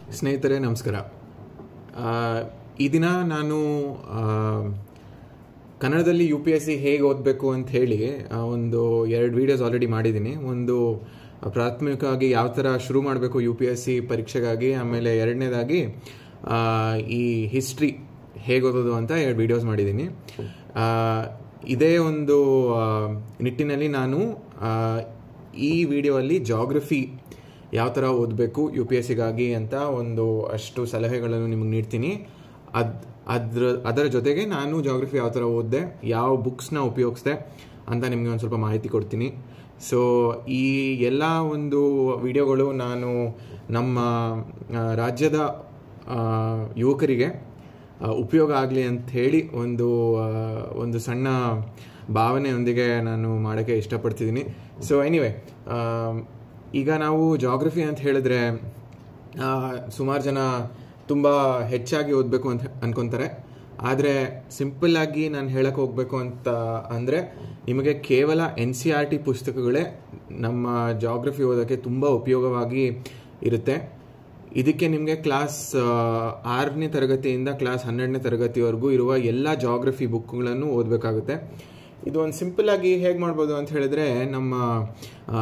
ಸ್ನೇಹಿತರೆ ನಮಸ್ಕಾರ ಆ, ಈ ದಿನ ನಾನು ಆ, ಕನ್ನಡದಲ್ಲಿ ಯು ಪಿ ಎಸ್ ಸಿ ಹೇಗೆ ಓದಬೇಕು ಅಂತ ಹೇಳಿ ಆ, ಒಂದು ಎರಡು ವೀಡಿಯೋಸ್ ಆಲ್ರೆಡಿ ಮಾಡಿದ್ದೀನಿ ಒಂದು ಪ್ರಾಥಮಿಕವಾಗಿ ಯಾವ ಥರ ಶುರು ಮಾಡಬೇಕು ಯು ಪಿ ಎಸ್ ಸಿ ಪರೀಕ್ಷೆಗಾಗಿ ಆಮೇಲೆ ಎರಡನೇದಾಗಿ ಆ, ಈ ಹಿಸ್ಟ್ರಿ ಹೇಗೆ ಓದೋದು ಅಂತ ಎರಡು ವೀಡಿಯೋಸ್ ಮಾಡಿದ್ದೀನಿ ಆ, ಇದೇ ಒಂದು ಆ, ನಿಟ್ಟಿನಲ್ಲಿ ನಾನು ಆ, ಈ ವಿಡಿಯೋಲ್ಲಿ ಜಾಗ್ರಫಿ ಯಾವ ಥರ ಓದಬೇಕು ಯು ಪಿ ಎಸ್ ಸಿಗಾಗಿ ಅಂತ ಒಂದು ಅಷ್ಟು ಸಲಹೆಗಳನ್ನು ನಿಮಗೆ ನೀಡ್ತೀನಿ ಅದ್ ಅದ್ರ ಅದರ ಜೊತೆಗೆ ನಾನು ಜಾಗ್ರಫಿ ಯಾವ ಥರ ಓದಿದೆ ಯಾವ ಬುಕ್ಸ್ನ ಉಪಯೋಗಿಸ್ದೆ ಅಂತ ನಿಮಗೆ ಒಂದು ಸ್ವಲ್ಪ ಮಾಹಿತಿ ಕೊಡ್ತೀನಿ ಸೊ ಈ ಎಲ್ಲ ಒಂದು ವಿಡಿಯೋಗಳು ನಾನು ನಮ್ಮ ಆ, ರಾಜ್ಯದ ಆ, ಯುವಕರಿಗೆ ಆ, ಉಪಯೋಗ ಆಗಲಿ ಅಂತ ಹೇಳಿ ಒಂದು ಆ, ಒಂದು ಸಣ್ಣ ಭಾವನೆಯೊಂದಿಗೆ ನಾನು ಮಾಡೋಕ್ಕೆ ಇಷ್ಟಪಡ್ತಿದ್ದೀನಿ ಸೊ ಎನಿವೆ ಈಗ ನಾವು ಜಾಗ್ರಫಿ ಅಂತ ಹೇಳಿದ್ರೆ ಸುಮಾರು ಜನ ತುಂಬ ಹೆಚ್ಚಾಗಿ ಓದಬೇಕು ಅಂತ ಅನ್ಕೊತಾರೆ ಆದರೆ ಸಿಂಪಲ್ ಆಗಿ ನಾನು ಹೇಳಕ್ಕೆ ಹೋಗಬೇಕು ಅಂತ ಅಂದರೆ ನಿಮಗೆ ಕೇವಲ ಎನ್ ಸಿ ಆರ್ ಟಿ ಪುಸ್ತಕಗಳೇ ನಮ್ಮ ಜಾಗ್ರಫಿ ಓದೋಕ್ಕೆ ತುಂಬ ಉಪಯೋಗವಾಗಿ ಇರುತ್ತೆ ಇದಕ್ಕೆ ನಿಮಗೆ ಕ್ಲಾಸ್ ಆರನೇ ತರಗತಿಯಿಂದ ಕ್ಲಾಸ್ ಹನ್ನೆರಡನೇ ತರಗತಿವರೆಗೂ ಇರುವ ಎಲ್ಲ ಜಾಗ್ರಫಿ ಬುಕ್ಗಳನ್ನು ಓದಬೇಕಾಗುತ್ತೆ ಇದು ಒಂದು ಸಿಂಪಲ್ ಆಗಿ ಹೇಗೆ ಮಾಡ್ಬೋದು ಅಂತ ಹೇಳಿದ್ರೆ ನಮ್ಮ ಆ,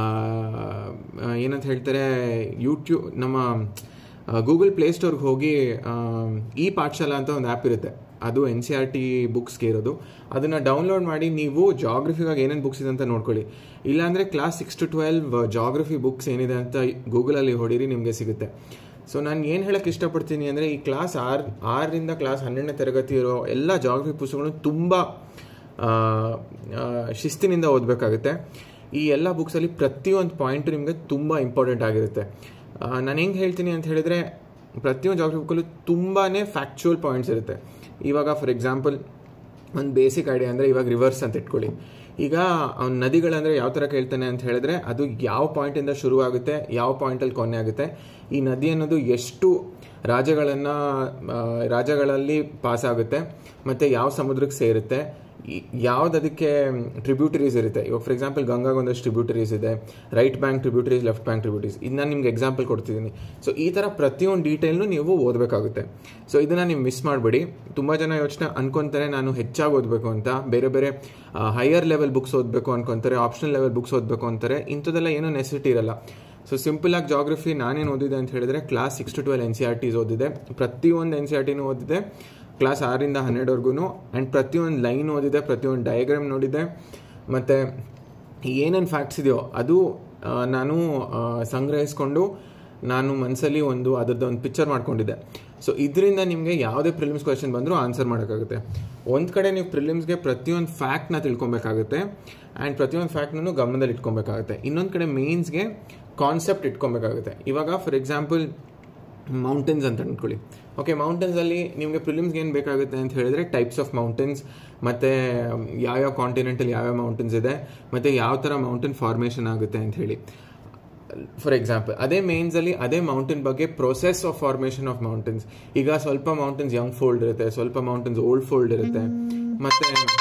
ಆ, ಏನಂತ ಹೇಳ್ತಾರೆ ಯೂಟ್ಯೂಬ್ ನಮ್ಮ ಗೂಗಲ್ ಪ್ಲೇಸ್ಟೋರ್ಗೆ ಹೋಗಿ ಆ, ಈ ಪಾಠಶಾಲಾ ಅಂತ ಒಂದು ಆ್ಯಪ್ ಇರುತ್ತೆ ಅದು ಎನ್ ಸಿ ಆರ್ ಟಿ ಬುಕ್ಸ್ಗೆ ಇರೋದು ಅದನ್ನು ಡೌನ್ಲೋಡ್ ಮಾಡಿ ನೀವು ಜಾಗ್ರಫಿಗಾಗಿ ಏನೇನು ಬುಕ್ಸ್ ಇದೆ ಅಂತ ನೋಡ್ಕೊಳ್ಳಿ ಇಲ್ಲಾಂದರೆ class six to twelve geography books ಏನಿದೆ ಅಂತ ಗೂಗಲಲ್ಲಿ ಹೊಡೀರಿ ನಿಮಗೆ ಸಿಗುತ್ತೆ ಸೊ ನಾನು ಏನು ಹೇಳಕ್ಕೆ ಇಷ್ಟಪಡ್ತೀನಿ ಅಂದರೆ ಈ ಕ್ಲಾಸ್ ಆರ್ ಆರರಿಂದ ಕ್ಲಾಸ್ ಹನ್ನೆರಡನೇ ತರಗತಿ ಇರೋ ಎಲ್ಲ ಜಾಗ್ರಫಿ ಪುಸ್ತಕಗಳು ತುಂಬ ಆ, ಆ, ಶಿಸ್ತಿನಿಂದ ಓದಬೇಕಾಗುತ್ತೆ ಈ ಎಲ್ಲ ಬುಕ್ಸಲ್ಲಿ ಪ್ರತಿಯೊಂದು ಪಾಯಿಂಟು ನಿಮಗೆ ತುಂಬ ಇಂಪಾರ್ಟೆಂಟ್ ಆಗಿರುತ್ತೆ ನಾನು ಹೆಂಗೆ ಹೇಳ್ತೀನಿ ಅಂತ ಹೇಳಿದರೆ ಪ್ರತಿಯೊಂದು ಜಾಗ್ರಫಿ ಬುಕ್ಕಲ್ಲೂ ತುಂಬಾ ಫ್ಯಾಕ್ಚುಯಲ್ ಪಾಯಿಂಟ್ಸ್ ಇರುತ್ತೆ ಇವಾಗ ಫಾರ್ ಎಕ್ಸಾಂಪಲ್ ಒಂದು ಬೇಸಿಕ್ ಐಡಿಯಾ ಅಂದರೆ ಇವಾಗ ರಿವರ್ಸ್ ಅಂತ ಇಟ್ಕೊಳ್ಳಿ ಈಗ ಅವ್ನು ನದಿಗಳಂದರೆ ಯಾವ ಥರ ಕೇಳ್ತಾನೆ ಅಂತ ಹೇಳಿದ್ರೆ ಅದು ಯಾವ ಪಾಯಿಂಟಿಂದ ಶುರು ಆಗುತ್ತೆ ಯಾವ ಪಾಯಿಂಟಲ್ಲಿ ಕೊನೆ ಆಗುತ್ತೆ ಈ ನದಿ ಅನ್ನೋದು ಎಷ್ಟು ರಾಜ್ಯಗಳನ್ನು ರಾಜ್ಯಗಳಲ್ಲಿ ಪಾಸ್ ಆಗುತ್ತೆ ಮತ್ತು ಯಾವ ಸಮುದ್ರಕ್ಕೆ ಸೇರುತ್ತೆ ಯಾವ್ದು ಅದಕ್ಕೆ ಟ್ರಿಬ್ಯೂಟರೀಸ್ ಇರುತ್ತೆ ಇವಾಗ ಫಾರ್ ಎಕ್ಸಾಂಪಲ್ ಗಂಗಾಗೆ ಒಂದಷ್ಟು ಟ್ರಿಬ್ಯೂಟರೀಸ್ ಇದೆ right bank tributaries left bank tributaries ಇದು ನಾನು ನಿಮ್ಗೆ ಎಕ್ಸಾಂಪಲ್ ಕೊಡ್ತಿದ್ದೀನಿ ಸೊ ಈ ಥರ ಪ್ರತಿಯೊಂದು ಡೀಟೇಲ್ನು ನೀವು ಓದಬೇಕಾಗುತ್ತೆ ಸೊ ಇದನ್ನು ನೀವು ಮಿಸ್ ಮಾಡಬೇಡಿ ತುಂಬ ಜನ ಯೋಚನೆ ಅನ್ಕೊಂತಾರೆ ನಾನು ಹೆಚ್ಚಾಗಿ ಓದಬೇಕು ಅಂತ ಬೇರೆ ಬೇರೆ ಹೈಯರ್ ಲೆವೆಲ್ ಬುಕ್ಸ್ ಓದಬೇಕು ಅನ್ಕೊಂತಾರೆ ಆಪ್ಷನಲ್ ಲೆವೆಲ್ ಬುಕ್ಸ್ ಓದಬೇಕು ಅಂತಾರೆ ಇಂಥದ್ದೆಲ್ಲ ಏನೂ ನೆಸಿಟಿ ಇರಲ್ಲ ಸೊ ಸಿಂಪಲ್ ಆಗಿ ಜಾಗ್ರಫಿ ನಾನೇನು ಓದಿದೆ ಅಂತ ಹೇಳಿದ್ರೆ class six to twelve N C R Ts ಓದಿದೆ ಪ್ರತಿಯೊಂದು ಎನ್ ಸಿ ಆರ್ ಟಿನೂ ಓದಿದೆ ಕ್ಲಾಸ್ ಆರಿಂದ ಹನ್ನೆರಡುವರೆಗೂ ಆ್ಯಂಡ್ ಪ್ರತಿಯೊಂದು ಲೈನ್ ಓದಿದೆ ಪ್ರತಿಯೊಂದು ಡಯಾಗ್ರಾಮ್ ನೋಡಿದೆ ಮತ್ತು ಏನೇನು ಫ್ಯಾಕ್ಟ್ಸ್ ಇದೆಯೋ ಅದು ಆ, ನಾನು ಆ, ಸಂಗ್ರಹಿಸ್ಕೊಂಡು ನಾನು ಮನಸ್ಸಲ್ಲಿ ಒಂದು ಅದರದ್ದು ಒಂದು ಪಿಕ್ಚರ್ ಮಾಡ್ಕೊಂಡಿದ್ದೆ ಸೊ ಇದರಿಂದ ನಿಮಗೆ ಯಾವುದೇ ಪ್ರಿಲಿಮ್ಸ್ ಕ್ವೆಶನ್ ಬಂದರೂ ಆನ್ಸರ್ ಮಾಡೋಕ್ಕಾಗುತ್ತೆ ಒಂದು ಕಡೆ ನೀವು ಪ್ರಿಲಿಮ್ಸ್ಗೆ ಪ್ರತಿಯೊಂದು ಫ್ಯಾಕ್ಟ್ನ ತಿಳ್ಕೊಬೇಕಾಗುತ್ತೆ ಆ್ಯಂಡ್ ಪ್ರತಿಯೊಂದು ಫ್ಯಾಕ್ಟ್ನೂ ಗಮನದಲ್ಲಿ ಇಟ್ಕೊಬೇಕಾಗುತ್ತೆ ಇನ್ನೊಂದು ಕಡೆ ಮೇನ್ಸ್ಗೆ ಕಾನ್ಸೆಪ್ಟ್ ಇಟ್ಕೊಬೇಕಾಗುತ್ತೆ ಇವಾಗ ಫಾರ್ ಎಕ್ಸಾಂಪಲ್ ಮೌಂಟೇನ್ಸ್ ಅಂತ ಅಂದ್ಕೊಳ್ಳಿ ಓಕೆ ಮೌಂಟೇನ್ಸಲ್ಲಿ ನಿಮಗೆ ಪ್ರಿಲಿಮ್ಸ್ಗೆ ಏನು ಬೇಕಾಗುತ್ತೆ ಅಂತ ಹೇಳಿದ್ರೆ ಟೈಪ್ಸ್ ಆಫ್ ಮೌಂಟೇನ್ಸ್ ಮತ್ತು ಯಾವ್ಯಾವ ಕಾಂಟಿನೆಂಟಲ್ಲಿ ಯಾವ್ಯಾವ ಮೌಂಟೇನ್ಸ್ ಇದೆ ಮತ್ತು ಯಾವ ಥರ ಮೌಂಟೇನ್ ಫಾರ್ಮೇಷನ್ ಆಗುತ್ತೆ ಅಂತ ಹೇಳಿ ಫಾರ್ ಎಕ್ಸಾಂಪಲ್ ಅದೇ ಮೇನ್ಸಲ್ಲಿ ಅದೇ ಮೌಂಟೇನ್ ಬಗ್ಗೆ process of formation of mountains ಈಗ ಸ್ವಲ್ಪ ಮೌಂಟೇನ್ಸ್ ಯಂಗ್ ಫೋಲ್ಡ್ ಇರುತ್ತೆ ಸ್ವಲ್ಪ ಮೌಂಟೇನ್ಸ್ ಓಲ್ಡ್ ಫೋಲ್ಡ್ ಇರುತ್ತೆ ಮತ್ತು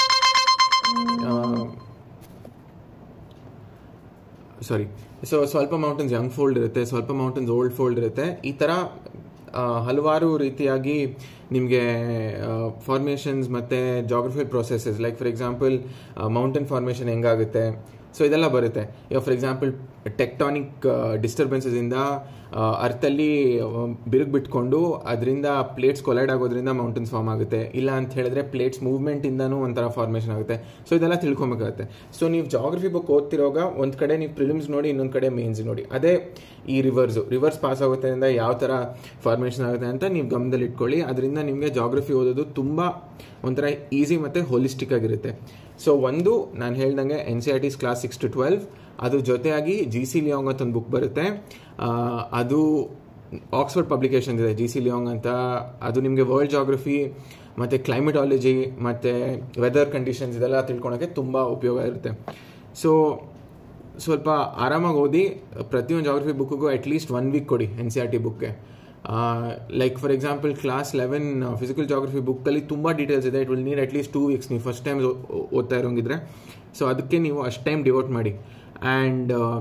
ಸಾರಿ ಸೊ ಸ್ವಲ್ಪ ಮೌಂಟೇನ್ಸ್ ಯಂಗ್ ಫೋಲ್ಡ್ ಇರುತ್ತೆ ಸ್ವಲ್ಪ ಮೌಂಟೇನ್ಸ್ ಓಲ್ಡ್ ಫೋಲ್ಡ್ ಇರುತ್ತೆ ಈ ಥರ ಆ, ಹಲವಾರು ರೀತಿಯಾಗಿ ನಿಮಗೆ ಫಾರ್ಮೇಷನ್ಸ್ ಮತ್ತು geographical processes like for example mountain formation ಹೆಂಗಾಗುತ್ತೆ ಸೊ ಇದೆಲ್ಲ ಬರುತ್ತೆ ಈಗ ಫಾರ್ ಎಕ್ಸಾಂಪಲ್ ಟೆಕ್ಟಾನಿಕ್ ಡಿಸ್ಟರ್ಬೆನ್ಸಸಿಂದ ಅರ್ಥಲ್ಲಿ ಬಿರುಕು ಬಿಟ್ಕೊಂಡು ಅದರಿಂದ ಪ್ಲೇಟ್ಸ್ ಕೊಲೈಡ್ ಆಗೋದ್ರಿಂದ ಮೌಂಟೇನ್ಸ್ ಫಾರ್ಮ್ ಆಗುತ್ತೆ ಇಲ್ಲ ಅಂತ ಹೇಳಿದ್ರೆ ಪ್ಲೇಟ್ಸ್ ಮೂವ್ಮೆಂಟಿಂದನೂ ಒಂಥರ ಫಾರ್ಮೇಷನ್ ಆಗುತ್ತೆ ಸೊ ಇದೆಲ್ಲ ತಿಳ್ಕೊಬೇಕಾಗುತ್ತೆ ಸೊ ನೀವು ಜಾಗ್ರಫಿ ಬುಕ್ ಓದ್ತಿರೋವಾಗ ಒಂದು ಕಡೆ ನೀವು ಪ್ರಿಲಿಮ್ಸ್ ನೋಡಿ ಇನ್ನೊಂದು ಕಡೆ ಮೇನ್ಸ್ ನೋಡಿ ಅದೇ ಈ ರಿವರ್ಸು ರಿವರ್ಸ್ ಪಾಸ್ ಆಗೋದ್ರಿಂದ ಯಾವ ಥರ ಫಾರ್ಮೇಷನ್ ಆಗುತ್ತೆ ಅಂತ ನೀವು ಗಮನದಲ್ಲಿ ಇಟ್ಕೊಳ್ಳಿ ಅದರಿಂದ ನಿಮಗೆ ಜಾಗ್ರಫಿ ಓದೋದು ತುಂಬ ಒಂಥರ ಈಸಿ ಮತ್ತು ಹೋಲಿಸ್ಟಿಕ್ ಆಗಿರುತ್ತೆ ಸೊ ಒಂದು ನಾನು ಹೇಳ್ದಂಗೆ N C R Ts class six to twelve ಅದ್ರ ಜೊತೆಯಾಗಿ ಜಿ ಸಿ ಲಿಯೋಂಗ್ ಅಂತ ಒಂದು ಬುಕ್ ಬರುತ್ತೆ ಆ, ಅದು ಆಕ್ಸ್ಫರ್ಡ್ ಪಬ್ಲಿಕೇಶನ್ಸ್ ಇದೆ ಜಿ ಸಿ ಲಿಯೋಂಗ್ ಅಂತ ಅದು ನಿಮಗೆ ವರ್ಲ್ಡ್ ಜಾಗ್ರಫಿ ಮತ್ತು ಕ್ಲೈಮೆಟಾಲಜಿ ಮತ್ತು ವೆದರ್ ಕಂಡೀಷನ್ಸ್ ಇದೆಲ್ಲ ತಿಳ್ಕೊಳಕ್ಕೆ ತುಂಬ ಉಪಯೋಗ ಇರುತ್ತೆ ಸೊ ಸ್ವಲ್ಪ ಆರಾಮಾಗಿ ಓದಿ ಪ್ರತಿಯೊಂದು ಜಾಗ್ರಫಿ ಬುಕ್ಕಿಗೂ ಅಟ್ಲೀಸ್ಟ್ ಒನ್ ವೀಕ್ ಕೊಡಿ ಎನ್ ಸಿ ಆರ್ ಟಿ ಬುಕ್ಗೆ like for example class eleven physical geography ಬುಕ್ಕಲ್ಲಿ ತುಂಬ ಡೀಟೇಲ್ಸ್ ಇದೆ it will need at least two weeks ನೀವು ಫಸ್ಟ್ ಟೈಮ್ ಓದ್ತಾ ಇರೋಂಗಿದ್ರೆ ಸೊ ಅದಕ್ಕೆ ನೀವು ಅಷ್ಟು ಟೈಮ್ ಡಿವೋಟ್ ಮಾಡಿ ಆ್ಯಂಡ್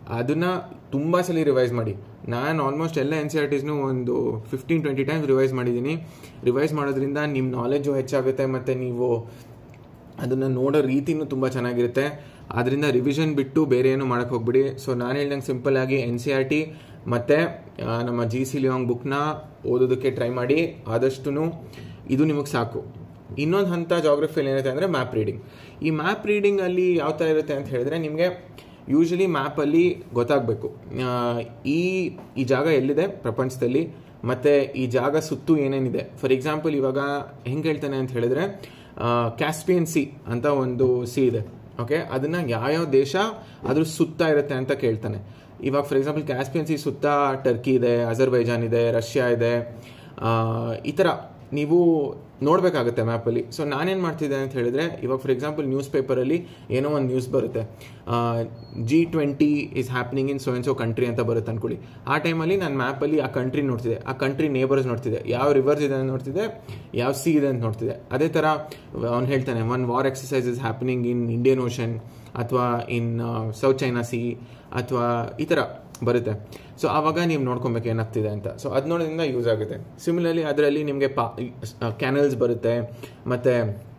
ಅದನ್ನು ತುಂಬ ಸಲ ರಿವೈಸ್ ಮಾಡಿ ನಾನು ಆಲ್ಮೋಸ್ಟ್ ಎಲ್ಲ ಎನ್ ಸಿ ಆರ್ ಟಿಸ್ನು ಒಂದು ಫಿಫ್ಟೀನ್ ಟ್ವೆಂಟಿ ಟೈಮ್ಸ್ ರಿವೈಸ್ ಮಾಡಿದ್ದೀನಿ ರಿವೈಸ್ ಮಾಡೋದ್ರಿಂದ ನಿಮ್ಮ ನಾಲೆಜು ಹೆಚ್ಚಾಗುತ್ತೆ ಮತ್ತು ನೀವು ಅದನ್ನು ನೋಡೋ ರೀತಿನೂ ತುಂಬ ಚೆನ್ನಾಗಿರುತ್ತೆ ಅದರಿಂದ ರಿವಿಷನ್ ಬಿಟ್ಟು ಬೇರೆ ಏನು ಮಾಡೋಕ್ಕೆ ಹೋಗ್ಬಿಡಿ ಸೊ ನಾನು ಹೇಳ್ದಂಗೆ ಸಿಂಪಲ್ ಆಗಿ ಎನ್ ಸಿ ಆರ್ ಟಿ ಮತ್ತು ನಮ್ಮ ಜಿ ಸಿ ಲಿಯೋಂಗ್ ಬುಕ್ನ ಓದೋದಕ್ಕೆ ಟ್ರೈ ಮಾಡಿ ಆದಷ್ಟು ಇದು ನಿಮಗೆ ಸಾಕು ಇನ್ನೊಂದು ಹಂತ ಜಾಗ್ರಫಿಯಲ್ಲಿ ಏನಿರುತ್ತೆ ಅಂದರೆ ಮ್ಯಾಪ್ ರೀಡಿಂಗ್ ಈ ಮ್ಯಾಪ್ ರೀಡಿಂಗಲ್ಲಿ ಯಾವ ಥರ ಇರುತ್ತೆ ಅಂತ ಹೇಳಿದ್ರೆ ನಿಮಗೆ ಯೂಶಲಿ ಮ್ಯಾಪಲ್ಲಿ ಗೊತ್ತಾಗಬೇಕು ಈ ಈ ಜಾಗ ಎಲ್ಲಿದೆ ಪ್ರಪಂಚದಲ್ಲಿ ಮತ್ತು ಈ ಜಾಗ ಸುತ್ತು ಏನೇನಿದೆ ಫಾರ್ ಎಕ್ಸಾಂಪಲ್ ಇವಾಗ ಹೆಂಗೆ ಹೇಳ್ತಾನೆ ಅಂತ ಹೇಳಿದ್ರೆ ಕ್ಯಾಸ್ಪಿಯನ್ ಸಿ ಅಂತ ಒಂದು ಸಿ ಇದೆ ಓಕೆ ಅದನ್ನು ಯಾವ್ಯಾವ ದೇಶ ಅದ್ರ ಸುತ್ತ ಇರುತ್ತೆ ಅಂತ ಕೇಳ್ತಾನೆ ಇವಾಗ ಫಾರ್ ಎಕ್ಸಾಂಪಲ್ ಕ್ಯಾಸ್ಪಿಯನ್ ಸಿ ಸುತ್ತ ಟರ್ಕಿ ಇದೆ ಅಜರ್ಬೈಜಾನ್ ಇದೆ ರಷ್ಯಾ ಇದೆ ಈ ಥರ ನೀವು ನೋಡಬೇಕಾಗುತ್ತೆ ಮ್ಯಾಪಲ್ಲಿ ಸೊ ನಾನೇನು ಮಾಡ್ತಿದ್ದೆ ಅಂತ ಹೇಳಿದ್ರೆ ಇವಾಗ ಫಾರ್ ಎಕ್ಸಾಂಪಲ್ ನ್ಯೂಸ್ ಪೇಪರಲ್ಲಿ ಏನೋ ಒಂದು ನ್ಯೂಸ್ ಬರುತ್ತೆ G twenty is happening in so and so country ಅಂತ ಬರುತ್ತೆ ಅನ್ಕೊಳ್ಳಿ ಆ ಟೈಮಲ್ಲಿ ನಾನು ಮ್ಯಾಪಲ್ಲಿ ಆ ಕಂಟ್ರಿ ನೋಡ್ತಿದ್ದೆ ಆ ಕಂಟ್ರಿ ನೇಬರ್ಸ್ ನೋಡ್ತಿದ್ದೆ ಯಾವ ರಿವರ್ಸ್ ಇದೆ ಅಂತ ನೋಡ್ತಿದ್ದೆ ಯಾವ ಸಿ ಇದೆ ಅಂತ ನೋಡ್ತಿದ್ದೆ ಅದೇ ಥರ ಅವ್ನು ಹೇಳ್ತಾನೆ one war exercise is happening in Indian Ocean ಅಥವಾ ಇನ್ ಸೌತ್ ಚೈನಾ ಸಿ ಅಥವಾ ಈ ಥರ ಬರುತ್ತೆ ಸೊ ಆವಾಗ ನೀವು ನೋಡ್ಕೊಬೇಕು ಏನಾಗ್ತಿದೆ ಅಂತ ಸೊ ಅದು ನೋಡೋದ್ರಿಂದ ಯೂಸ್ ಆಗುತ್ತೆ ಸಿಮಿಲರ್ಲಿ ಅದರಲ್ಲಿ ನಿಮಗೆ ಪಾ ಕ್ಯಾನಲ್ಸ್ ಬರುತ್ತೆ ಮತ್ತು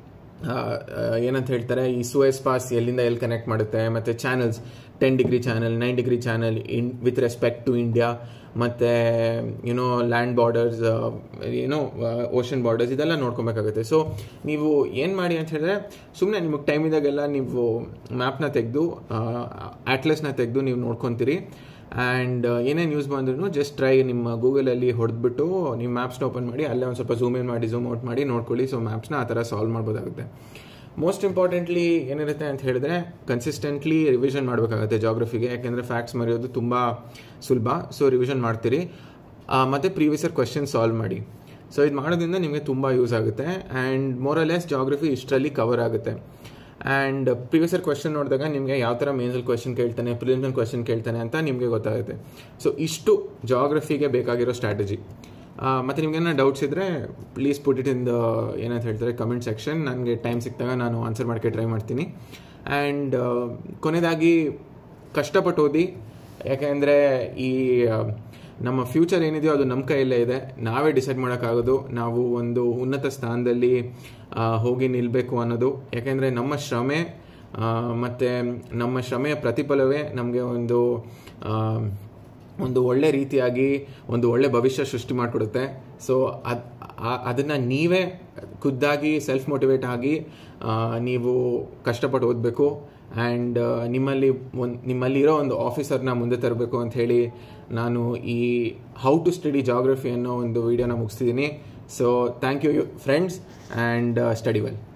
ಏನಂತ ಹೇಳ್ತಾರೆ ಈ ಸುಯಸ್ ಪಾಸ್ ಎಲ್ಲಿಂದ ಎಲ್ಲಿ ಕನೆಕ್ಟ್ ಮಾಡುತ್ತೆ ಮತ್ತು channels ten degree channel nine degree channel in with respect to India ಮತ್ತು ಯುನೋ ಲ್ಯಾಂಡ್ ಬಾರ್ಡರ್ಸ್ ಏನೋ ಓಷನ್ ಬಾರ್ಡರ್ಸ್ ಇದೆಲ್ಲ ನೋಡ್ಕೊಬೇಕಾಗುತ್ತೆ ಸೊ ನೀವು ಏನು ಮಾಡಿ ಅಂತ ಹೇಳಿದ್ರೆ ಸುಮ್ಮನೆ ನಿಮಗೆ ಟೈಮ್ ಇದ್ದಾಗೆಲ್ಲ ನೀವು ಮ್ಯಾಪ್ನ ತೆಗೆದು ಆಟ್ಲಸ್ನ ತೆಗೆದು ನೀವು ನೋಡ್ಕೊತೀರಿ ಆ್ಯಂಡ್ ಏನೇ ನ್ಯೂಸ್ ಬಂದ್ರೂ ಜಸ್ಟ್ ಟ್ರೈ ನಿಮ್ಮ ಗೂಗಲಲ್ಲಿ ಹೊಡೆದ್ಬಿಟ್ಟು ನಿಮ್ಮ ಮ್ಯಾಪ್ಸ್ನ ಓಪನ್ ಮಾಡಿ ಅಲ್ಲೇ ಒಂದು ಸ್ವಲ್ಪ ಝೂಮ್ ಇನ್ ಮಾಡಿ ಝೂಮ್ ಔಟ್ ಮಾಡಿ ನೋಡ್ಕೊಳ್ಳಿ ಸೊ ಮ್ಯಾಪ್ಸ್ನ ಆ ಥರ ಸಾಲ್ವ್ ಮಾಡ್ಬೋದಾಗುತ್ತೆ ಮೋಸ್ಟ್ ಇಂಪಾರ್ಟೆಂಟ್ಲಿ ಏನಿರುತ್ತೆ ಅಂತ ಹೇಳಿದ್ರೆ ಕನ್ಸಿಸ್ಟೆಂಟ್ಲಿ ರಿವಿಷನ್ ಮಾಡಬೇಕಾಗುತ್ತೆ ಜಾಗ್ರಫಿಗೆ ಯಾಕೆಂದರೆ ಫ್ಯಾಕ್ಟ್ಸ್ ಮರೆಯೋದು ತುಂಬ ಸುಲಭ ಸೊ ರಿವಿಷನ್ ಮಾಡ್ತೀರಿ ಮತ್ತು ಪ್ರೀವಿಯಸ್ ಇಯರ್ ಕ್ವೆಶನ್ ಸಾಲ್ವ್ ಮಾಡಿ ಸೊ ಇದು ಮಾಡೋದ್ರಿಂದ ನಿಮಗೆ ತುಂಬ ಯೂಸ್ ಆಗುತ್ತೆ ಆ್ಯಂಡ್ ಮೋರಲೆಸ್ ಜಾಗ್ರಫಿ ಇಷ್ಟರಲ್ಲಿ ಕವರ್ ಆಗುತ್ತೆ ಆ್ಯಂಡ್ ಪ್ರಿವಿಯಸ್ ಇಯರ್ ಕ್ವೆಶನ್ ನೋಡಿದಾಗ ನಿಮಗೆ ಯಾವ ಥರ ಮೇನ್ಸಲ್ಲಿ ಕ್ವೆಶನ್ ಕೇಳ್ತಾನೆ ಪ್ರಿಲಿಮ್ಸಲ್ ಕ್ವೆಶನ್ ಕೇಳ್ತಾನೆ ಅಂತ ನಿಮಗೆ ಗೊತ್ತಾಗುತ್ತೆ ಸೊ ಇಷ್ಟು ಜಾಗ್ರಫಿಗೆ ಬೇಕಾಗಿರೋ ಸ್ಟ್ರಾಟಜಿ ಮತ್ತು ನಿಮ್ಗೇನೋ ಡೌಟ್ಸ್ ಇದ್ದರೆ please put it in the ಏನಂತ ಹೇಳ್ತಾರೆ ಕಮೆಂಟ್ ಸೆಕ್ಷನ್ ನನಗೆ ಟೈಮ್ ಸಿಕ್ಕಿದಾಗ ನಾನು ಆನ್ಸರ್ ಮಾಡೋಕ್ಕೆ ಟ್ರೈ ಮಾಡ್ತೀನಿ ಆ್ಯಂಡ್ ಕೊನೆಯದಾಗಿ ಕಷ್ಟಪಟ್ಟು ಓದಿ ಯಾಕೆಂದರೆ ಈ ನಮ್ಮ ಫ್ಯೂಚರ್ ಏನಿದೆಯೋ ಅದು ನಮ್ಮ ಕೈಯಲ್ಲೇ ಇದೆ ನಾವೇ ಡಿಸೈಡ್ ಮಾಡೋಕ್ಕಾಗೋದು ನಾವು ಒಂದು ಉನ್ನತ ಸ್ಥಾನದಲ್ಲಿ ಹೋಗಿ ನಿಲ್ಲಬೇಕು ಅನ್ನೋದು ಯಾಕೆಂದರೆ ನಮ್ಮ ಶ್ರಮೆ ಮತ್ತು ನಮ್ಮ ಶ್ರಮೆಯ ಪ್ರತಿಫಲವೇ ನಮಗೆ ಒಂದು ಒಂದು ಒಳ್ಳೆ ರೀತಿಯಾಗಿ ಒಂದು ಒಳ್ಳೆ ಭವಿಷ್ಯ ಸೃಷ್ಟಿ ಮಾಡಿಕೊಡುತ್ತೆ ಸೊ ಅದು ಅದನ್ನು ನೀವೇ ಖುದ್ದಾಗಿ ಸೆಲ್ಫ್ ಮೋಟಿವೇಟ್ ಆಗಿ ನೀವು ಕಷ್ಟಪಟ್ಟು ಓದಬೇಕು ಆ್ಯಂಡ್ ನಿಮ್ಮಲ್ಲಿ ಒಂದು ನಿಮ್ಮಲ್ಲಿರೋ ಒಂದು ಆಫೀಸರ್ನ ಮುಂದೆ ತರಬೇಕು ಅಂತ ಹೇಳಿ ನಾನು ಈ ಹೌ ಟು ಸ್ಟಡಿ ಜಾಗ್ರಫಿ ಅನ್ನೋ ಒಂದು ವಿಡಿಯೋನ ಮುಗಿಸ್ತಿದ್ದೀನಿ so thank you friends and study well